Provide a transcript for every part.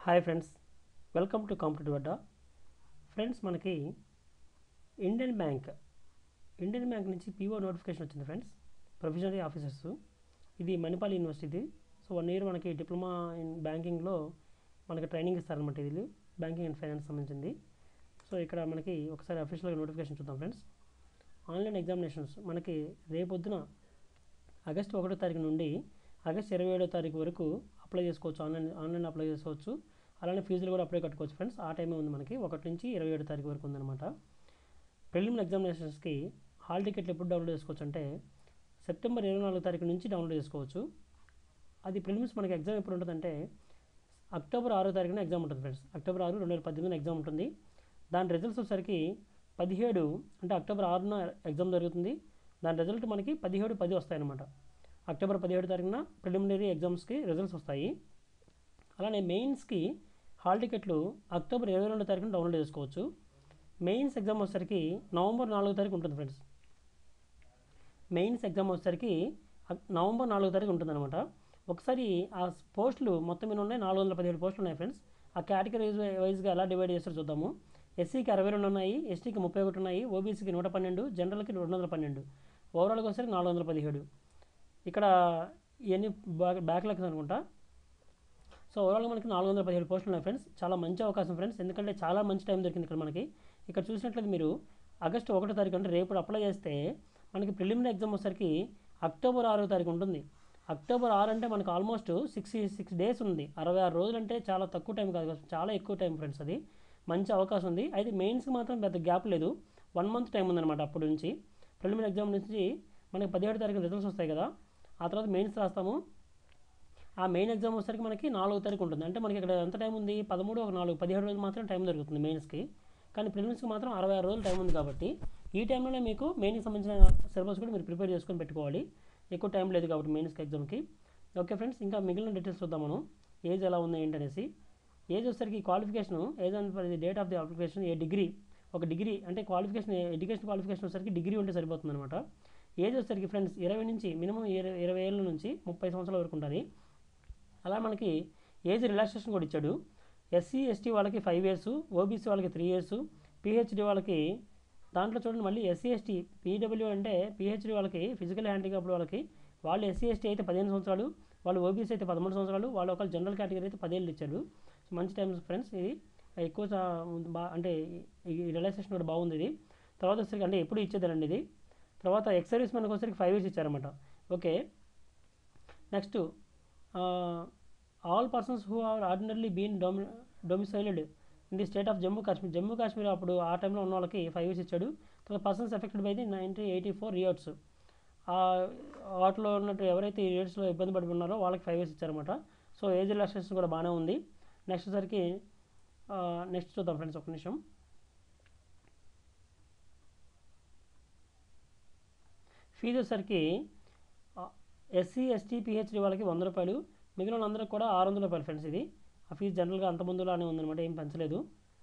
hi friends welcome to competitive Adda friends మనకి Indian bank Indian bank నుంచి PO notification వచ్చింది friends probationary officers ఇది Manipal university so one year మనకి diploma in బ్యాంకింగ్లో మనకి ట్రైనింగ్ ఇస్తారనమాట ఇది బ్యాంకింగ్ అండ్ ఫైనాన్స్ సంబంధించింది సో ఇక్కడ మనకి ఒకసారి అఫీషియల్గా నోటిఫికేషన్ చూద్దాం ఫ్రెండ్స్ ఆన్లైన్ ఎగ్జామినేషన్స్ మనకి రేపొద్దున ఆగస్టు ఒకటో తారీఖు నుండి ఆగస్ట్ ఇరవై ఏడో తారీఖు వరకు అప్లై చేసుకోవచ్చు ఆన్లైన్ ఆన్లైన్ అప్లై చేసుకోవచ్చు అలానే ఫీజులు కూడా అప్లై కట్టుకోవచ్చు ఫ్రెండ్స్ ఆ టైమే ఉంది మనకి ఒకటి నుంచి ఇరవై ఏడో తారీఖు వరకు ఉందన్నమాట ప్రిలిమినరీ ఎగ్జామినేషన్స్కి హాల్ టికెట్లు ఎప్పుడు డౌన్లోడ్ చేసుకోవచ్చు అంటే సెప్టెంబర్ ఇరవై నాలుగు తారీఖు నుంచి డౌన్లోడ్ చేసుకోవచ్చు అది ప్రిలిమ్స్ మనకి ఎగ్జామ్ ఎప్పుడు ఉంటుందంటే అక్టోబర్ ఆరో తారీఖున ఎగ్జామ్ ఉంటుంది ఫ్రెండ్స్ అక్టోబర్ ఆరు రెండు వేల పద్దెనిమిదిన ఎగ్జామ్ ఉంటుంది దాని రిజల్ట్స్ వచ్చేసరికి పదిహేడు అంటే అక్టోబర్ ఆరున ఎగ్జామ్ జరుగుతుంది దాని రిజల్ట్ మనకి పదిహేడు పది వస్తాయన్నమాట అక్టోబర్ పదిహేడు తారీఖున ప్రిలిమినరీ ఎగ్జామ్స్కి రిజల్ట్స్ వస్తాయి అలానే మెయిన్స్కి హాల్ టికెట్లు అక్టోబర్ ఇరవై రెండో తారీఖున డౌన్లోడ్ చేసుకోవచ్చు మెయిన్స్ ఎగ్జామ్ వచ్చేసరికి నవంబర్ నాలుగో తారీఖు ఉంటుంది ఫ్రెండ్స్ మెయిన్స్ ఎగ్జామ్ వచ్చేసరికి అక్- నవంబర్ నాలుగో తారీఖు ఉంటుంది అనమాట ఒకసారి ఆ పోస్టులు మొత్తం ఎన్ని ఉన్నాయి నాలుగు వందల పదిహేడు పోస్టులు ఉన్నాయి ఫ్రెండ్స్ ఆ కేటగిరీ వైజ్గా ఎలా డివైడ్ చేస్తారో చూద్దాము ఎస్సీకి అరవై రెండు ఉన్నాయి ఎస్టీకి ముప్పై ఒకటి ఉన్నాయి ఓబీసీకి నూట పన్నెండు జనరల్కి రెండు వందల పన్నెండు ఓవరాల్గా వచ్చేసరికి నాలుగు వందల పదిహేడు ఇక్కడ ఇవన్నీ బ్యాక్ బ్యాక్లాగ్స్ అనుకుంటా సో ఓవరాల్గా మనకి నాలుగు వందల పదిహేడు పోస్టులు ఉన్నాయి ఫ్రెండ్స్ చాలా మంచి అవకాశం ఫ్రెండ్స్ ఎందుకంటే చాలా మంచి టైం దొరికింది ఇక్కడ మనకి ఇక్కడ చూసినట్లయితే మీరు ఆగస్టు ఒకటో తారీఖు అంటే రేపు అప్లై చేస్తే మనకి ప్రిలిమినరీ ఎగ్జామ్ వచ్చేసరికి అక్టోబర్ ఆరో తారీఖు ఉంటుంది అక్టోబర్ ఆరు అంటే మనకు ఆల్మోస్ట్ సిక్స్ సిక్స్ డేస్ ఉంది అరవై ఆరు రోజులు అంటే చాలా తక్కువ టైం కాదు చాలా ఎక్కువ టైం ఫ్రెండ్స్ అది మంచి అవకాశం ఉంది అయితే మెయిన్స్కి మాత్రం పెద్ద గ్యాప్ లేదు వన్ మంత్ టైం ఉందన్నమాట అప్పటి నుంచి ప్రిలిమినరీ ఎగ్జామ్ నుంచి మనకి పదిహేడు తారీఖు రిజల్ట్స్ వస్తాయి కదా ఆ తర్వాత మెయిన్స్ రాస్తాము ఆ మెయిన్ ఎగ్జామ్ వచ్చేసరికి మనకి నాలుగో తారీఖు ఉంటుంది అంటే మనకి ఇక్కడ ఎంత టైం ఉంది పదమూడు ఒక నాలుగు పదిహేడు రోజులు మాత్రం టైం దొరుకుతుంది మెయిన్స్కి కానీ ప్రిలిమ్స్కి మాత్రం అరవై ఆరు రోజులు టైం ఉంది కాబట్టి ఈ టైంలోనే మీకు మెయిన్కి సంబంధించిన సిలబస్ కూడా మీరు ప్రిపేర్ చేసుకొని పెట్టుకోవాలి ఎక్కువ టైం లేదు కాబట్టి మెయిన్స్కి ఎగ్జామ్కి ఓకే ఫ్రెండ్స్ ఇంకా మిగిలిన డీటెయిల్స్ చూద్దాం మనం ఏజ్ ఎలా ఉంది ఏంటనేసి ఏజ్ వచ్చేసరికి qualification age and date of the application a degree ఒక డిగ్రీ అంటే క్వాలిఫికేషన్ ఎడ్యుకేషన్ క్వాలిఫికేషన్ వచ్చేసరికి డిగ్రీ ఉంటే సరిపోతుంది అనమాట ఏజ్ వచ్చేసరికి ఫ్రెండ్స్ ఇరవై నుంచి మినిమం ఇరవై ఇరవై ఏళ్ళ నుంచి ముప్పై సంవత్సరాల వరకు ఉంటుంది అలా మనకి ఏజ్ రిలాక్సేషన్ కూడా ఇచ్చాడు ఎస్సీ ఎస్టీ వాళ్ళకి ఫైవ్ ఇయర్స్ ఓబీసీ వాళ్ళకి త్రీ ఇయర్స్ పిహెచ్డి వాళ్ళకి దాంట్లో చూడండి మళ్ళీ ఎస్సీ ఎస్టీ పీడబ్ల్యూ అంటే పిహెచ్డి వాళ్ళకి ఫిజికల్ హ్యాండిక్యాప్డ్ వాళ్ళకి వాళ్ళు ఎస్సీ ఎస్టీ అయితే పదిహేను సంవత్సరాలు వాళ్ళు ఓబీసీ అయితే పదమూడు సంవత్సరాలు వాళ్ళు ఒక జనరల్ కేటగిరీ అయితే పదేళ్ళు ఇచ్చాడు సో మంచి టైమ్స్ ఫ్రెండ్స్ ఇది ఎక్కువ సా- బా అంటే ఈ రిలాక్సేషన్ కూడా బాగుంది ఇది తర్వాత వచ్చేసరికి అంటే ఎప్పుడు ఇచ్చేదానండి ఇది తర్వాత ఎక్స్ సర్వీస్ మనకు వచ్చేసరికి ఫైవ్ ఇయర్స్ ఇచ్చారన్నమాట okay next all persons who are ordinarily been domi domiciled in the state of Jammu Kashmir Jammu Kashmir అప్పుడు ఆ టైంలో ఉన్న వాళ్ళకి ఫైవ్ ఇయర్స్ ఇచ్చాడు తర్వాత persons affected by the nineteen eighty four riots వాటిలో ఉన్నట్టు ఎవరైతే ఈ రియోట్స్లో ఇబ్బంది పడి ఉన్నారో వాళ్ళకి ఫైవ్ ఇయర్స్ ఇచ్చారన్నమాట సో ఏజ్ రిలాక్సేషన్ కూడా బాగానే ఉంది నెక్స్ట్ సరికి నెక్స్ట్ చూద్దాం ఫ్రెండ్స్ ఒక నిమిషం ఫీజు వచ్చేసరికి ఎస్సీ ఎస్టీ పిహెచ్డి వాళ్ళకి వంద రూపాయలు మిగిలిన వాళ్ళందరికీ కూడా ఆరు వందల రూపాయలు ఫ్రెండ్స్ ఇది ఆ ఫీజు జనరల్గా అంత ముందులానే ఉందన్నమాట ఏం పెంచలేదు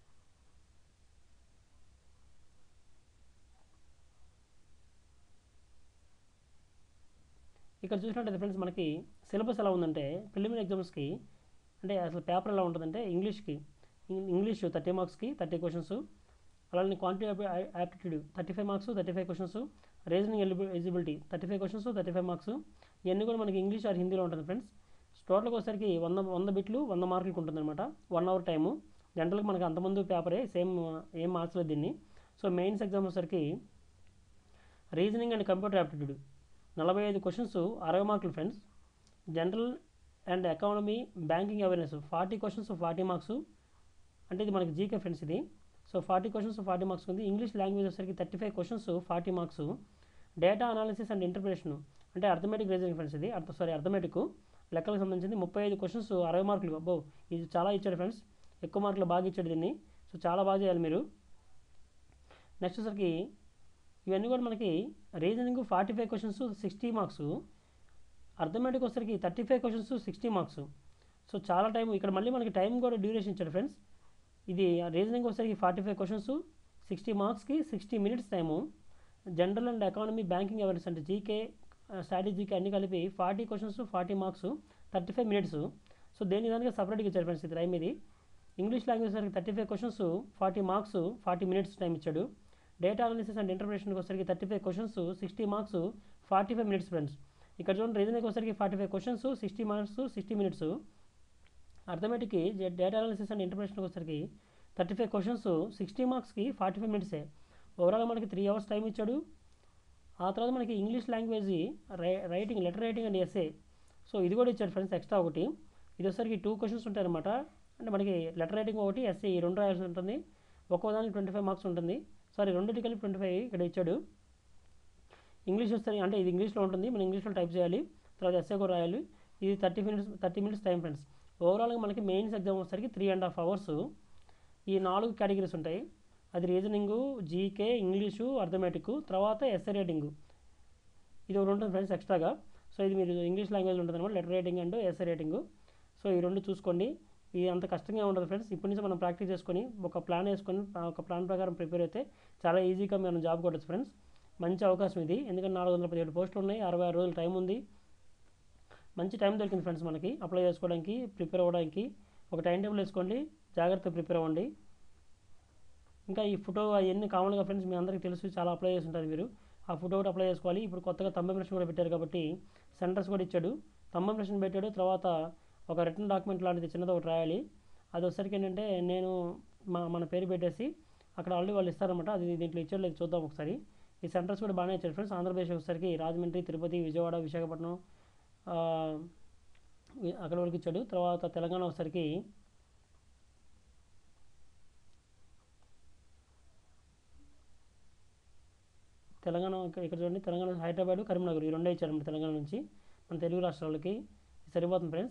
ఇక్కడ చూసినట్టయితే ఫ్రెండ్స్ మనకి సిలబస్ ఎలా ఉందంటే ప్రిలిమినరీ ఎగ్జామ్స్కి అంటే అసలు పేపర్ ఎలా ఉంటుందంటే ఇంగ్లీష్కి ఇం- ఇంగ్లీష్ థర్టీ మార్క్స్కి థర్టీ క్వశ్చన్స్ అలానే quantity aptitude thirty five marks thirty five questions reasoning eligibility thirty five questions thirty five marks ఇవన్నీ కూడా మనకి ఇంగ్లీష్ ఆర్ హిందీలో ఉంటుంది ఫ్రెండ్స్ టోటల్గా వచ్చేసరికి వంద వంద బిట్లు వంద మార్కులకు ఉంటుంది అనమాట వన్ అవర్ టైము జనరల్గా మనకి అంతమంది పేపరే సేమ్ ఏం మార్చలేదు దీన్ని సో మెయిన్స్ ఎగ్జామ్ వచ్చేసరికి రీజనింగ్ అండ్ కంప్యూటర్ యాప్టిట్యూడ్ నలభై ఐదు క్వశ్చన్స్ అరవై మార్కులు friends general and economy banking awareness forty questions forty marks అంటే ఇది మనకి జీకే ఫ్రెండ్స్ ఇది so forty questions forty marks ఉంది ఇంగ్లీష్ లాంగ్వేజ్ వచ్చేసరికి thirty five questions forty marks data analysis and interpretation అంటే అర్థమెటిక్ రీజనింగ్ ఫ్రెండ్స్ ఇది అర్థ sorry arithmetic లెక్కలకు సంబంధించింది ముప్పై ఐదు క్వశ్చన్స్ అరవై మార్కులు అబ్బో ఇది చాలా ఇచ్చాడు ఫ్రెండ్స్ ఎక్కువ మార్కులు బాగా ఇచ్చాడు దీన్ని సో చాలా బాగా చేయాలి మీరు నెక్స్ట్ వచ్చరికి ఇవన్నీ కూడా మనకి reasoning forty five questions sixty marks arithmetic వచ్చరికి thirty five questions sixty marks so చాలా టైం ఇక్కడ మళ్ళీ మనకి టైం కూడా డ్యూరేషన్ ఇచ్చాడు ఫ్రెండ్స్ ఇది రీజనింగ్ వచ్చరికి ఫార్టీ ఫైవ్ క్వశ్చన్స్ సిక్స్టీ మార్క్స్కి sixty minutes time general and economy banking awareness అంటే జీకే స్ట్రాటజీకి అన్ని కలిపి forty questions forty marks thirty five minutes so దేని దానికి సపరేట్గా ఇచ్చారు ఫ్రెండ్స్ ఇది రైమ్ ఇది ఇంగ్లీష్ లాంగ్వేజ్ సరికి thirty five questions forty marks forty minutes time ఇచ్చాడు డేటా అనాలిసిస్ అండ్ ఇంటర్ప్రిటేషన్కి వచ్చరికి thirty five questions sixty marks forty five minutes friends ఇక్కడ చూడండి రీజనింగ్ వచ్చరికి forty five questions sixty marks sixty minutes అర్థమెటిక్కి డేటా అనాలిసిస్ అండ్ ఇంటర్ప్రిటేషన్కి వచ్చరికి thirty five questions sixty మార్క్స్కి ఫార్టీ ఫైవ్ మినిట్సే ఓవరాల్ మనకి త్రీ అవర్స్ టైం ఇచ్చాడు ఆ తర్వాత మనకి ఇంగ్లీష్ లాంగ్వేజ్ రై writing letter writing and SA so ఇది కూడా ఇచ్చాడు ఫ్రెండ్స్ ఎక్స్ట్రా ఒకటి ఇది వచ్చేసరికి టూ క్వశ్చన్స్ ఉంటాయి అనమాట అంటే మనకి లెటర్ రైటింగ్ ఒకటి ఎస్ఏ ఈ రెండు రాయాల్సి ఉంటుంది ఒక్కో దానికి ట్వంటీ ఫైవ్ మార్క్స్ ఉంటుంది సారీ రెండింటికి కలిపి ట్వంటీ ఫైవ్ ఇక్కడ ఇచ్చాడు ఇంగ్లీష్ వస్తే అంటే ఇది ఇంగ్లీష్లో ఉంటుంది మనం ఇంగ్లీష్లో టైప్ చేయాలి తర్వాత ఎస్ఏ కూడా రాయాలి ఇది thirty minutes thirty minutes time friends ఓవరాల్గా మనకి మెయిన్స్ ఎగ్జామ్ వచ్చేసరికి త్రీ అండ్ హాఫ్ అవర్స్ ఈ నాలుగు కేటగిరీస్ ఉంటాయి అది రీజనింగు జీకే ఇంగ్లీషు అర్థమెటిక్ తర్వాత ఎస్ఏ రైటింగ్ ఇది ఒకటి ఉంటుంది ఫ్రెండ్స్ ఎక్స్ట్రాగా సో ఇది మీరు ఇంగ్లీష్ లాంగ్వేజ్ ఉంటుంది అనమాట letter writing and SA writing so ఈ రెండు చూసుకోండి ఇది అంత కష్టంగా ఉండదు ఫ్రెండ్స్ ఇప్పటి నుంచి మనం ప్రాక్టీస్ చేసుకొని ఒక ప్లాన్ వేసుకొని ఆ ఒక ప్లాన్ ప్రకారం ప్రిపేర్ అయితే చాలా ఈజీగా మనం జాబ్ కొట్టచ్చు ఫ్రెండ్స్ మంచి అవకాశం ఇది ఎందుకంటే నాలుగు వందల పదిహేడు పోస్టులు ఉన్నాయి అరవై ఆరు రోజులు టైం ఉంది మంచి టైం దొరికింది ఫ్రెండ్స్ మనకి అప్లై చేసుకోవడానికి ప్రిపేర్ అవ్వడానికి ఒక టైం టేబుల్ వేసుకోండి జాగ్రత్తగా ప్రిపేర్ అవ్వండి ఇంకా ఈ ఫోటో అవన్నీ కామన్గా ఫ్రెండ్స్ మీ అందరికీ తెలుసు చాలా అప్లై చేసి ఉంటారు మీరు ఆ ఫోటో కూడా అప్లై చేసుకోవాలి ఇప్పుడు కొత్తగా తమ్మ ఇంప్రెషన్ కూడా పెట్టారు కాబట్టి సెంటర్స్ కూడా ఇచ్చాడు తమ్మ ఇంప్రెషన్ పెట్టాడు తర్వాత ఒక రిటర్న్ డాక్యుమెంట్ లాంటిది చిన్నది ఒకటి రాయాలి అది వచ్చేసరికి ఏంటంటే నేను మా మన పేరు పెట్టేసి అక్కడ ఆల్రెడీ వాళ్ళు ఇస్తారనమాట అది దీంట్లో ఇచ్చాడు లేదు చూద్దాం ఒకసారి ఈ సెంటర్స్ కూడా బాగానే ఇచ్చారు ఫ్రెండ్స్ ఆంధ్రప్రదేశ్ వచ్చేసరికి రాజమండ్రి తిరుపతి విజయవాడ విశాఖపట్నం ఆ, వి- అక్కడ వరకు ఇచ్చాడు తర్వాత తెలంగాణ వచ్చేసరికి తెలంగాణ ఇక్కడ ఇక్కడ చూడండి తెలంగాణ హైదరాబాద్ కరీంనగర్ ఈ రెండే ఇచ్చారన్నమాట తెలంగాణ నుంచి మన తెలుగు రాష్ట్రాలకి ఇది సరిపోతుంది ఫ్రెండ్స్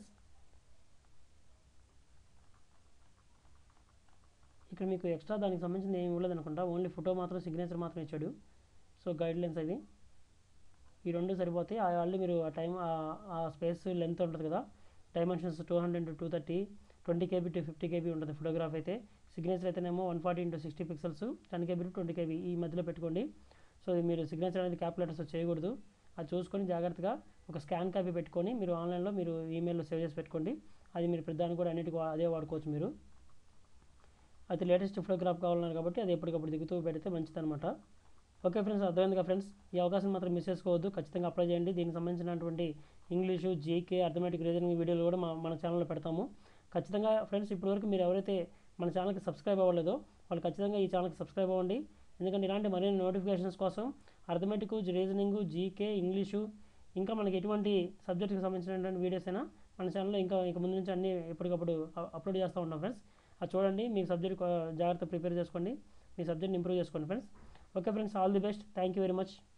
ఇక్కడ మీకు ఎక్స్ట్రా దానికి సంబంధించింది ఏమి ఇవ్వలేదు అనుకుంటా ఓన్లీ ఫోటో మాత్రం సిగ్నేచర్ మాత్రం ఇచ్చాడు సో గైడ్ లైన్స్ అది ఈ రెండు సరిపోతాయి ఆ ఆల్రెడీ మీరు ఆ టైం ఆ స్పేస్ లెంత్ ఉంటుంది కదా dimensions two hundred into two thirty twenty KB to fifty KB ఉంటుంది ఫోటోగ్రాఫ్ అయితే సిగ్నేచర్ అయితేనేమో one forty into sixty pixels ten KB to twenty KB ఈ మధ్యలో పెట్టుకోండి సో ఇది మీరు సిగ్నేచర్ అనేది క్యాపిలేటర్స్ చేయకూడదు అది చూసుకొని జాగ్రత్తగా ఒక స్కాన్ కాపీ పెట్టుకొని మీరు ఆన్లైన్లో మీరు ఈమెయిల్లో సేవ్ చేసి పెట్టుకోండి అది మీరు ప్రతిదానికి కూడా అన్నిటికీ వా- అదే వాడుకోవచ్చు మీరు అయితే లేటెస్ట్ ఫోటోగ్రాఫ్ కావాలన్నారు కాబట్టి అది ఎప్పటికప్పుడు దిగుతూ పెడితే మంచిదన్నమాట ఓకే ఫ్రెండ్స్ అర్థమైందిగా ఫ్రెండ్స్ ఈ అవకాశం మాత్రం మిస్ చేసుకోవద్దు ఖచ్చితంగా అప్లై చేయండి దీనికి సంబంధించినటువంటి ఇంగ్లీషు జీకే అర్థమెటిక్ రీజనింగ్ వీడియోలు కూడా మా మన ఛానల్లో పెడతాము ఖచ్చితంగా ఫ్రెండ్స్ ఇప్పటివరకు మీరు ఎవరైతే మన ఛానల్కి సబ్స్క్రైబ్ అవ్వలేదో వాళ్ళు ఖచ్చితంగా ఈ ఛానల్కి సబ్స్క్రైబ్ అవ్వండి ఎందుకంటే ఇలాంటి మరిన్ని నోటిఫికేషన్స్ కోసం అర్థమెటిక్ రీజనింగ్ జీకే ఇంగ్లీషు ఇంకా మనకి ఎటువంటి సబ్జెక్ట్కి సంబంధించినటువంటి వీడియోస్ అయినా మన ఛానల్లో ఇంకా ఇక ముందు నుంచి అన్నీ ఎప్పటికప్పుడు అ- అప్లోడ్ చేస్తూ ఉంటాం ఫ్రెండ్స్ అది చూడండి మీ సబ్జెక్ట్ జాగ్రత్త ప్రిపేర్ చేసుకోండి మీ సబ్జెక్ట్ని ఇంప్రూవ్ చేసుకోండి friends okay friends all the best thank you very much